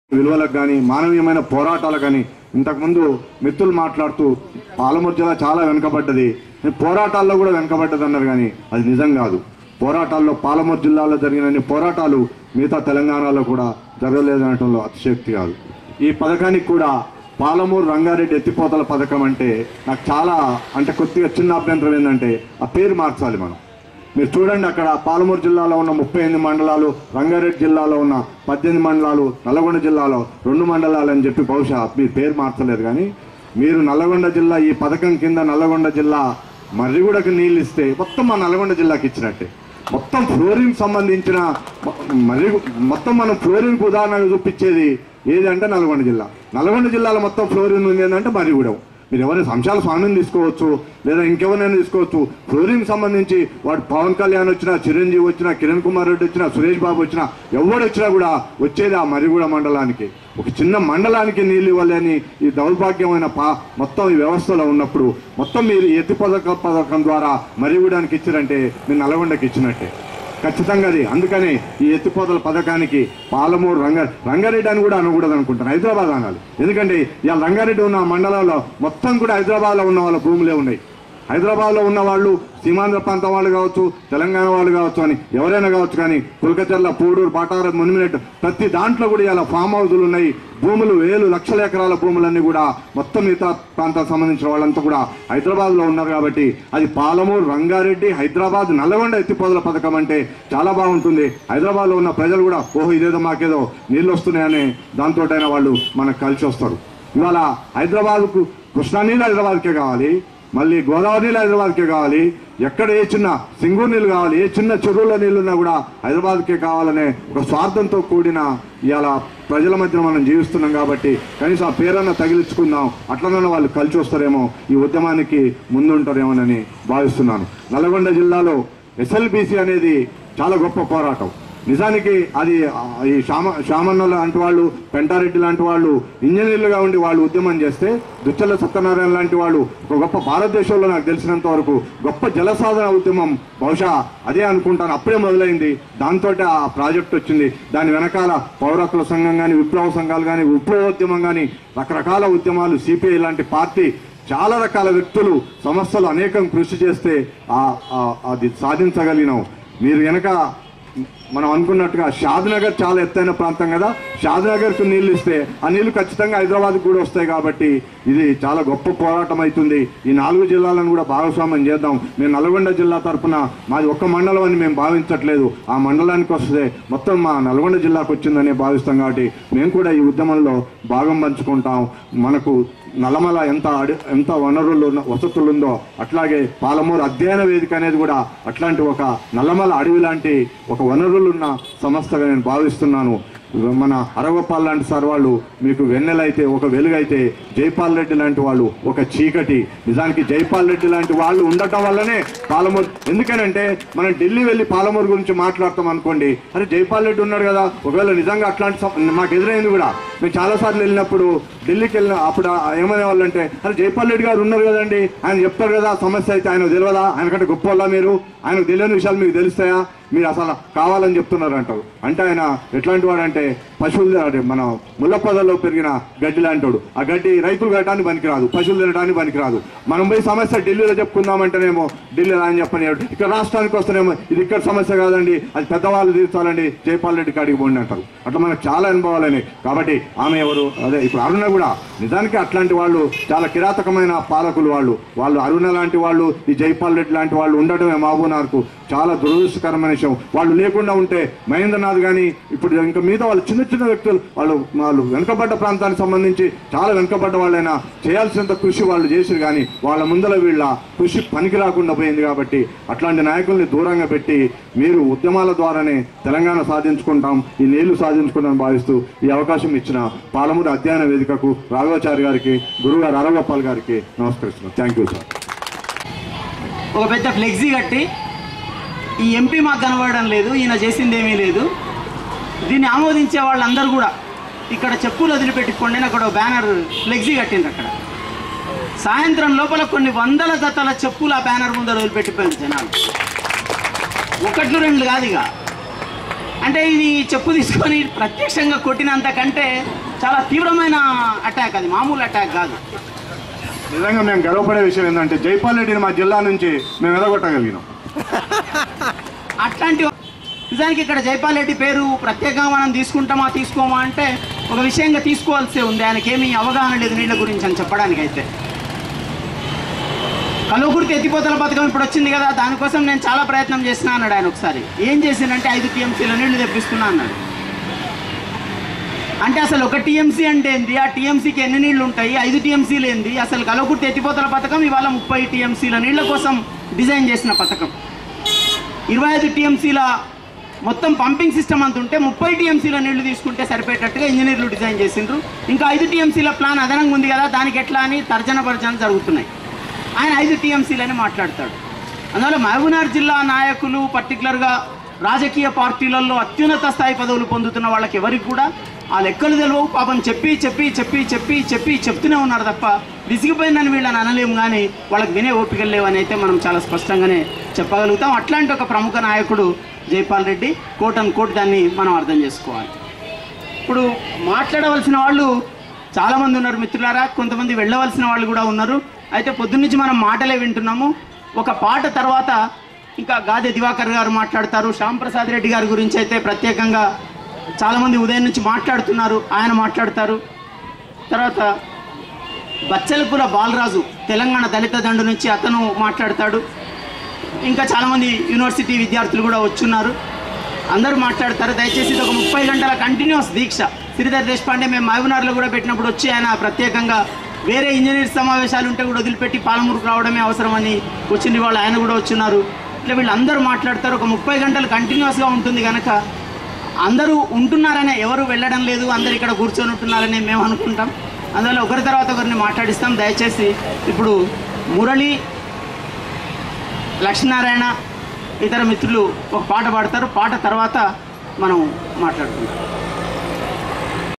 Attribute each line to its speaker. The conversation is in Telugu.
Speaker 1: విలువలకు కానీ మానవీయమైన పోరాటాలకు కానీ ఇంతకుముందు మిత్రులు మాట్లాడుతూ పాలమూరు జిల్లా చాలా వెనుకబడ్డది పోరాటాల్లో కూడా వెనుకబడ్డది అన్నారు కానీ అది నిజం కాదు పోరాటాల్లో పాలమూరు జిల్లాలో జరిగిన పోరాటాలు మిగతా తెలంగాణలో కూడా జరగలేదనటంలో అతిశక్తి కాదు ఈ పథకానికి కూడా పాలమూరు రంగారెడ్డి ఎత్తిపోతల పథకం అంటే నాకు చాలా అంటే కొద్దిగా చిన్న అభ్యంతరం ఏంటంటే ఆ పేరు మార్చాలి మనం మీరు చూడండి అక్కడ పాలమూరు జిల్లాలో ఉన్న ముప్పై ఎనిమిది మండలాలు రంగారెడ్డి జిల్లాలో ఉన్న పద్దెనిమిది మండలాలు నల్లగొండ జిల్లాలో రెండు మండలాలు అని చెప్పి బహుశా మీరు పేరు మార్చలేదు కానీ మీరు నల్లగొండ జిల్లా ఈ పథకం కింద నల్లగొండ జిల్లా మర్రిగూడకు నీళ్ళు ఇస్తే మొత్తం మా నల్లగొండ జిల్లాకి ఇచ్చినట్టే మొత్తం ఫ్లోరిన్ సంబంధించిన మ- మరి మొత్తం మనం ఫ్లోరిన్కి ఉదాహరణగా చూపించేది ఏది అంటే నల్గొండ జిల్లా నల్గొండ జిల్లాలో మొత్తం ఫ్లోరిన్ ఉంది ఏంటంటే మరిగూడెం మీరు ఎవరైనా సంశాల స్వామిని తీసుకోవచ్చు లేదా ఇంకెవరైనా తీసుకోవచ్చు ఫ్లోరింగ్ సంబంధించి వాడు పవన్ కళ్యాణ్ వచ్చినా చిరంజీవి వచ్చినా కిరణ్ కుమార్ రెడ్డి వచ్చినా సురేష్ బాబు వచ్చినా ఎవడు వచ్చినా కూడా వచ్చేది ఆ మరిగూడ మండలానికి ఒక చిన్న మండలానికి నీళ్ళు ఇవ్వలేని ఈ దౌర్భాగ్యమైన పా మొత్తం ఈ వ్యవస్థలో ఉన్నప్పుడు మొత్తం మీరు ఈ ఎత్తి పథక పథకం ద్వారా మరిగూడానికి ఇచ్చారంటే మీరు నల్గొండకి ఇచ్చినట్టే ఖచ్చితంగా అది అందుకని ఈ ఎత్తిపోతల పథకానికి పాలమూరు రంగ రంగారెడ్డి అని కూడా అనకూడదు అనుకుంటాను హైదరాబాద్ అనాలి ఎందుకంటే ఇలా రంగారెడ్డి ఉన్న మండలంలో మొత్తం కూడా హైదరాబాద్లో ఉన్న వాళ్ళ భూములే ఉన్నాయి హైదరాబాద్లో ఉన్న వాళ్ళు సీమాంధ్ర ప్రాంతం వాళ్ళు కావచ్చు తెలంగాణ వాళ్ళు కావచ్చు అని ఎవరైనా కావచ్చు కానీ కులకచర్ల పూడూరు బాటారం మునిమినట్టు ప్రతి దాంట్లో కూడా ఇలా ఫామ్ హౌజులు ఉన్నాయి భూములు వేలు లక్షల ఎకరాల భూములన్నీ కూడా మొత్తం మిగతా ప్రాంతాలకు సంబంధించిన వాళ్ళంతా కూడా హైదరాబాద్లో ఉన్నారు కాబట్టి అది పాలమూరు రంగారెడ్డి హైదరాబాద్ నల్లగొండ ఎత్తిపోదల పథకం అంటే చాలా బాగుంటుంది హైదరాబాద్లో ఉన్న ప్రజలు కూడా ఓహో ఇదేదో మాకేదో నీళ్ళు వస్తున్నాయనే దాంతోటైనా వాళ్ళు మనకు కలిసి వస్తారు ఇవాళ హైదరాబాద్కు కృష్ణా నీళ్ళు హైదరాబాద్కే కావాలి మళ్ళీ గోదావరి నీళ్ళు హైదరాబాద్కే కావాలి ఎక్కడ ఏ చిన్న సింగూరు నీళ్ళు కావాలి ఏ చిన్న చెరువుల నీళ్ళున్నా కూడా హైదరాబాద్కే కావాలనే ఒక స్వార్థంతో కూడిన ఇవాళ ప్రజల మధ్య మనం జీవిస్తున్నాం కాబట్టి కనీసం ఆ పేరన్న తగిలించుకుందాం అట్లనన్నా వాళ్ళు కలిసి వస్తారేమో ఈ ఉద్యమానికి ముందుంటారేమోనని భావిస్తున్నాను నల్గొండ జిల్లాలో ఎస్ఎల్బిసి అనేది చాలా గొప్ప పోరాటం నిజానికి అది ఆ, ఈ శ్యామ శ్యామన్న లాంటి వాళ్ళు పెంటారెడ్డి లాంటి వాళ్ళు ఇంజనీర్లుగా ఉండి వాళ్ళు ఉద్యమం చేస్తే దుచ్చల సత్యనారాయణ లాంటి వాళ్ళు ఒక గొప్ప భారతదేశంలో నాకు తెలిసినంత వరకు గొప్ప జలసాధన ఉద్యమం బహుశా అదే అనుకుంటాను అప్పుడే మొదలైంది దాంతో ఆ ప్రాజెక్ట్ వచ్చింది దాని వెనకాల పౌరకుల సంఘం కానీ విప్లవ సంఘాలు కానీ విప్లవోద్యమం కానీ రకరకాల ఉద్యమాలు సిపిఐ లాంటి పార్టీ చాలా రకాల వ్యక్తులు సంస్థలు అనేకం కృషి చేస్తే ఆ- ఆ- అది సాధించగలిగినాం మీరు వెనక మనం అనుకున్నట్టుగా షాద్నగర్ చాలా ఎత్తైన ప్రాంతం కదా షాద్నగర్కు నీళ్లు ఇస్తే ఆ నీళ్లు ఖచ్చితంగా హైదరాబాద్కి కూడా వస్తాయి కాబట్టి ఇది చాలా గొప్ప పోరాటం అవుతుంది ఈ నాలుగు జిల్లాలను కూడా భాగస్వామ్యం చేద్దాం మేము నల్గొండ జిల్లా తరఫున మాది ఒక్క మండలం అని మేము భావించట్లేదు ఆ మండలానికి వస్తే మొత్తం మా నల్గొండ జిల్లాకు వచ్చిందని భావిస్తాం కాబట్టి మేము కూడా ఈ ఉద్యమంలో భాగం పంచుకుంటాం మనకు నల్లమల ఎంత అడి ఎంత వనరులు ఉన్న- వసతులు ఉందో అట్లాగే పాలమూరు అధ్యయన వేదిక అనేది కూడా అట్లాంటి ఒక నల్లమల అడవి లాంటి ఒక వనరులున్న సంస్థగా నేను భావిస్తున్నాను మన అరగోపాల్ లాంటి సార్ వాళ్ళు మీకు వెన్నెలైతే ఒక వెలుగైతే జైపాల్ రెడ్డి లాంటి వాళ్ళు ఒక చీకటి నిజానికి జైపాల్ రెడ్డి లాంటి వాళ్ళు ఉండటం వల్లనే పాలమూరు ఎందుకనంటే మనం ఢిల్లీ వెళ్ళి పాలమూరు గురించి మాట్లాడతాం అనుకోండి అరే జైపాల్ రెడ్డి ఉన్నాడు కదా ఒకవేళ నిజంగా అట్లాంటి సం- మాకు ఎదురైంది కూడా మేము చాలాసార్లు వెళ్ళినప్పుడు ఢిల్లీకి వెళ్ళిన అప్పుడు ఏమనే వాళ్ళంటే అరే జైపాల్ రెడ్డి గారు ఉన్నారు కదండి ఆయన చెప్తారు కదా సమస్య అయితే ఆయన తెలియదా ఆయనకంటే గొప్ప వాళ్ళ మీరు ఆయనకు తెలియని విషయాలు మీకు తెలుస్తాయా మీరు అసలు కావాలని చెప్తున్నారు అంటారు అంటే ఆయన ఎట్లాంటి వాడు అంటే పశువులు అదే మన ముళ్ళ పొదల్లో పెరిగిన గడ్డి లాంటోడు ఆ గడ్డి రైతులు కట్టడానికి పనికిరాదు పశువులు తినడానికి పనికిరాదు మనం పోయి సమస్య ఢిల్లీలో చెప్పుకుందామంటేనేమో ఢిల్లీలో అని చెప్పని ఇక్కడ రాష్ట్రానికి వస్తేనేమో ఇది ఇక్కడ సమస్య కాదండి అది పెద్దవాళ్ళు తీర్చాలండి జైపాల్ రెడ్డి కాడికి పోండి అంటారు అట్లా మనకు చాలా అనుభవాలని కాబట్టి ఆమె ఎవరు అదే ఇప్పుడు అరుణ కూడా నిజానికి అట్లాంటి వాళ్ళు చాలా కిరాతకమైన పాలకులు వాళ్ళు వాళ్ళు అరుణ లాంటి వాళ్ళు ఈ జైపాల్ రెడ్డి లాంటి వాళ్ళు ఉండటమే మహబూనార్కు చాలా దురదృష్టకరమైన విషయం వాళ్ళు లేకుండా ఉంటే మహేంద్రనాథ్ కానీ ఇప్పుడు ఇంకా మిగతా వాళ్ళు చిన్న చిన్న వ్యక్తులు వాళ్ళు వాళ్ళు వెనుకబడ్డ ప్రాంతానికి సంబంధించి చాలా వెనుకబడ్డ వాళ్ళైనా చేయాల్సినంత కృషి వాళ్ళు చేసిరు కానీ వాళ్ళ ముందర వీళ్ళ కృషి పనికి రాకుండా పోయింది కాబట్టి అట్లాంటి నాయకుల్ని దూరంగా పెట్టి మీరు ఉద్యమాల ద్వారానే తెలంగాణ సాధించుకుంటాం ఈ నీళ్లు సాధించుకుంటాం భావిస్తూ ఈ అవకాశం ఇచ్చిన పాలమూరు అధ్యయన వేదికకు రాఘవాచారి గారికి గురుగారు అరగోపాల్ గారికి నమస్కరిస్తున్నాను థ్యాంక్ యూ సార్
Speaker 2: ఒక పెద్ద ఫ్లెక్సీ కట్టి ఈ ఎంపీ మాకు కనబడడం లేదు ఈయన చేసింది ఏమీ లేదు దీన్ని ఆమోదించే వాళ్ళందరూ కూడా ఇక్కడ చెప్పులు వదిలిపెట్టుకోండి అని అక్కడ ఒక బ్యానర్ ఫ్లెక్సీ కట్టిండ్రు అక్కడ సాయంత్రం లోపల కొన్ని వందల జతల చెప్పులు ఆ బ్యానర్ ముందర వదిలిపెట్టిపోయింది జనాలు ఒకట్లు రెండు కాదు ఇక అంటే ఇది చెప్పు తీసుకొని ప్రత్యక్షంగా కొట్టినంత కంటే చాలా తీవ్రమైన అటాక్ అది మామూలు అటాక్ కాదు
Speaker 1: నిజంగా మేము గర్వపడే విషయం ఏంటంటే జైపాల్ రెడ్డిని మా జిల్లా నుంచి మేము ఎదగొట్టగలిగినాం
Speaker 2: అట్లాంటి నిజానికి ఇక్కడ జైపాల్ రెడ్డి పేరు ప్రత్యేకంగా మనం తీసుకుంటామా తీసుకోమా అంటే ఒక విషయంగా తీసుకోవాల్సి ఉంది ఆయనకేమీ అవగాహన లేదు నీళ్ళ గురించి అని చెప్పడానికి అయితే కలుగుర్తి ఎత్తిపోతల పథకం ఇప్పుడు వచ్చింది కదా దానికోసం నేను చాలా ప్రయత్నం చేసినా అన్నాడు ఆయన ఒకసారి ఏం చేసిందంటే ఐదు టీఎంసీల నీళ్లు తెప్పిస్తున్నా అన్నాడు అంటే అసలు ఒక టీఎంసీ అంటే ఏంది ఆ టీఎంసీకి ఎన్ని నీళ్లు ఉంటాయి ఐదు టీఎంసీలు ఏంది అసలు కలవకుర్తి ఎత్తిపోతల పథకం ఇవాళ ముప్పై టీఎంసీల నీళ్ల కోసం డిజైన్ చేసిన పథకం ఇరవై ఐదు టీఎంసీల మొత్తం పంపింగ్ సిస్టమ్ అంత ఉంటే ముప్పై టీఎంసీల నీళ్లు తీసుకుంటే సరిపోయేటట్టుగా ఇంజనీర్లు డిజైన్ చేసిండ్రు ఇంకా ఐదు టీఎంసీల ప్లాన్ అదనంగా ఉంది కదా దానికి ఎట్లా అని తర్జన భర్జన జరుగుతున్నాయి ఆయన ఐదు టీఎంసీలని మాట్లాడతాడు అందువల్ల మహబూబ్నగర్ జిల్లా నాయకులు పర్టికులర్గా రాజకీయ పార్టీలలో అత్యున్నత స్థాయి పదవులు పొందుతున్న వాళ్ళకి ఎవరికి కూడా ఆ లెక్కలు తెలియవు పాపం చెప్పి చెప్పి చెప్పి చెప్పి చెప్పి చెప్తూనే ఉన్నారు తప్ప విసిగిపోయిందని వీళ్ళని అనలేము కానీ వాళ్ళకి వినే ఓపికలు లేవని అయితే మనం చాలా స్పష్టంగానే చెప్పగలుగుతాం అట్లాంటి ఒక ప్రముఖ నాయకుడు Jaipal Reddy quote and quote దాన్ని మనం అర్థం చేసుకోవాలి ఇప్పుడు మాట్లాడవలసిన వాళ్ళు చాలామంది ఉన్నారు మిత్రులారా కొంతమంది వెళ్ళవలసిన వాళ్ళు కూడా ఉన్నారు అయితే పొద్దున్నుంచి మనం మాటలే వింటున్నాము ఒక పాట తర్వాత ఇంకా గాదె దివాకర్ గారు మాట్లాడతారు శ్యామ్ ప్రసాద్ రెడ్డి గారి గురించి అయితే ప్రత్యేకంగా చాలామంది ఉదయం నుంచి మాట్లాడుతున్నారు ఆయన మాట్లాడతారు తర్వాత బచ్చలపుల బాలరాజు తెలంగాణ దళిత దండు నుంచి అతను మాట్లాడతాడు ఇంకా చాలామంది యూనివర్సిటీ విద్యార్థులు కూడా వచ్చున్నారు అందరూ మాట్లాడతారు దయచేసి ఇది ఒక ముప్పై గంటల కంటిన్యూస్ దీక్ష శ్రీధర్ దేశపాండే మేము మహబూబ్నగర్లో కూడా పెట్టినప్పుడు వచ్చి ఆయన ప్రత్యేకంగా వేరే ఇంజనీర్ సమావేశాలు ఉంటే కూడా వదిలిపెట్టి పాలమూరుకు రావడమే అవసరమని వచ్చింది వాళ్ళు ఆయన కూడా వచ్చున్నారు ఇట్లా వీళ్ళందరూ మాట్లాడతారు ఒక ముప్పై గంటలు కంటిన్యూస్గా ఉంటుంది కనుక అందరూ ఉంటున్నారనే ఎవరు వెళ్ళడం లేదు అందరు ఇక్కడ కూర్చొని ఉంటున్నారని మేము అనుకుంటాం అందువల్ల ఒకరి తర్వాత ఒకరిని మాట్లాడిస్తాం దయచేసి ఇప్పుడు మురళి లక్ష్మీనారాయణ ఇతర మిత్రులు ఒక పాట పాడతారు పాట తర్వాత మనం మాట్లాడుకుంటాం